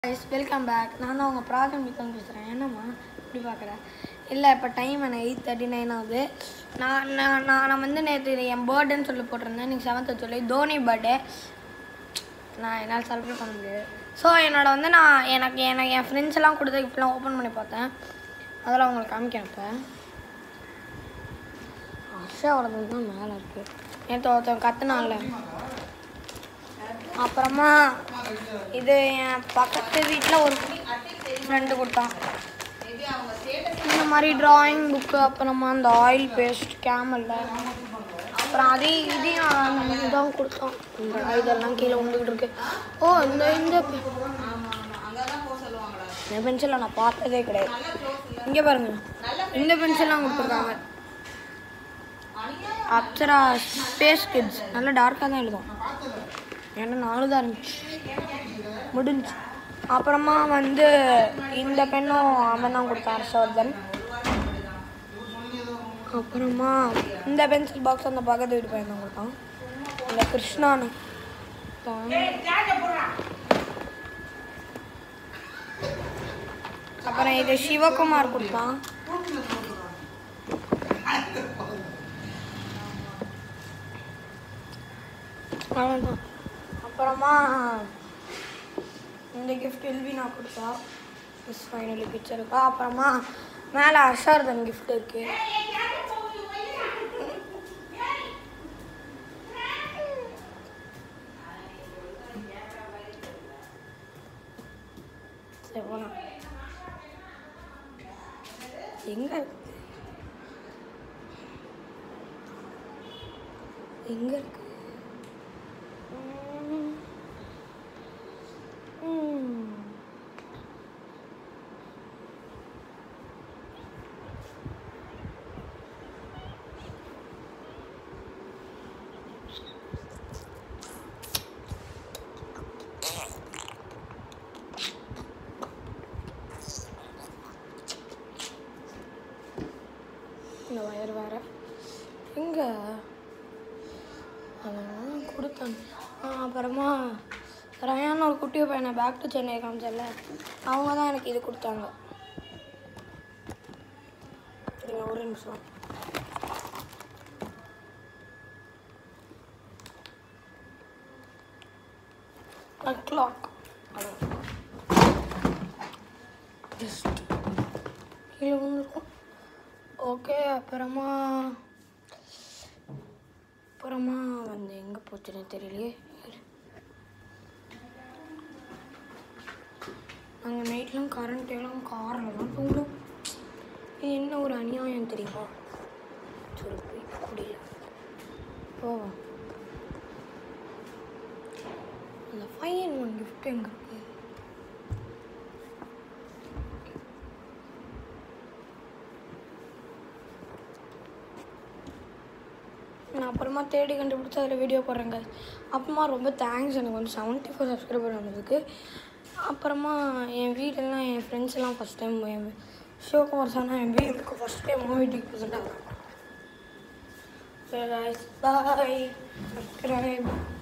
Guys welcome back நான் தான் உங்கள் ப்ராஜெக்ட் பிகாம் பேசுகிறேன் என்னம்மா இப்படி பார்க்குறேன் இல்லை இப்போ டைம் என்ன எயிட் தேர்ட்டி நைன் ஆகுது நான் நான் நான் நான் வந்து நேற்று என் பர்த்டேன்னு சொல்லி போட்டிருந்தேன் இன்றைக்கி செவன்த்து சொல்லி தோனி பர்த்டே நான் என்னால் செலிப்ரேட் பண்ண முடியாது ஸோ என்னோட வந்து நான் எனக்கு எனக்கு என் ஃப்ரெண்ட்ஸ் எல்லாம் கொடுத்த கிஃப்ட்லாம் ஓப்பன் பண்ணி பார்த்தேன் அதெல்லாம் உங்களுக்கு காமிக்கிறேன் இப்போ ஹர்ஷாவோடது தான் மேலே இருக்குது நேற்று ஒருத்தன் கத்துனான்ல அப்புறமா இது என் பக்கத்து வீட்டில் ஒரு ஃப்ரெண்டு கொடுத்தான் இந்த மாதிரி டிராயிங் புக்கு அப்புறமா அந்த ஆயில் பேஸ்ட் கேமலில் அப்புறம் அதே இதையும் அந்த மாதிரி தான் கொடுத்தோம் இந்த இதெல்லாம் கீழே வந்துக்கிட்டு இருக்கு ஓ இந்த இந்த இந்த பென்சிலை நான் பார்த்ததே கிடையாது இங்கே பாருங்க இந்த பென்சில்லாம் கொடுத்துருக்காங்க அப்சரா ஸ்பேஸ் கிட்ஸ் நல்லா டார்க்காக தான் எழுதும் ஏன்னா நாலு தான் இருந்துச்சு முடிஞ்சு அப்புறமா வந்து இந்த பெண்ணும் அவன் தான் கொடுத்தான் ஹர்ஷவர்தன் அப்புறமா இந்த பென்சில் பாக்ஸ் அந்த பக்கத்து வீட்டு பையன் தான் கொடுத்தான் இந்த கிருஷ்ணான்னு அப்புறம் இது சிவகுமார் கொடுத்தான் அவ்வளோதான் அப்புறமா இந்த கிஃப்ட் எல்வி நான் கொடுத்தா மிஸ் ஃபைனலி பிக்சர் இருக்கா அப்புறமா மேலே ஹர்ஷார்தன் கிஃப்ட் இருக்கு சரி போலாம் எங்க இருக்கு எங்க இருக்கு ம். ம். இந்த வயர் வேற எங்க அதெல்லாம் கொடுத்தாங்க ஆ, அப்புறமா ரயான் ஒரு குட்டி பையனை பேக் டு சென்னை காமிச்சல அவங்க தான் எனக்கு இது கொடுத்தாங்க இருங்க, ஒரு நிமிஷம் கிளாக் ஜஸ்ட் கீழே வந்துருக்கும் ஓகே அப்புறமா அப்புறமா வந்து எங்கே போச்சுன்னு தெரியலையே நாங்கள் நைட்லாம் கரண்ட் எல்லாம் காரில் தான் தூங்கும் இது என்ன ஒரு அநியாயம் தெரியுமா சரி போய் முடியல ஓ அந்த ஃபைவ் அண்ட் ஒன் கிஃப்ட் எங்கே இருக்கு நான் அப்புறமா தேடி கண்டுபிடிச்சி அதில் வீடியோ போடுறேங்க அப்புறமா ரொம்ப தேங்க்ஸ் எனக்கு வந்து செவன்ட்டி ஃபோர் சப்ஸ்கிரைபர் வந்ததுக்கு அப்புறமா என் வீடெல்லாம் என் ஃப்ரெண்ட்ஸ் எல்லாம் ஃபஸ்ட் டைம் என் சிவகுமார் சார் என் வீட்டுக்கு ஃபஸ்ட் டைம் வீட்டுக்கு ப்ரெசென்ட் ஆகும் பாய் சப்ஸ்கிரைப்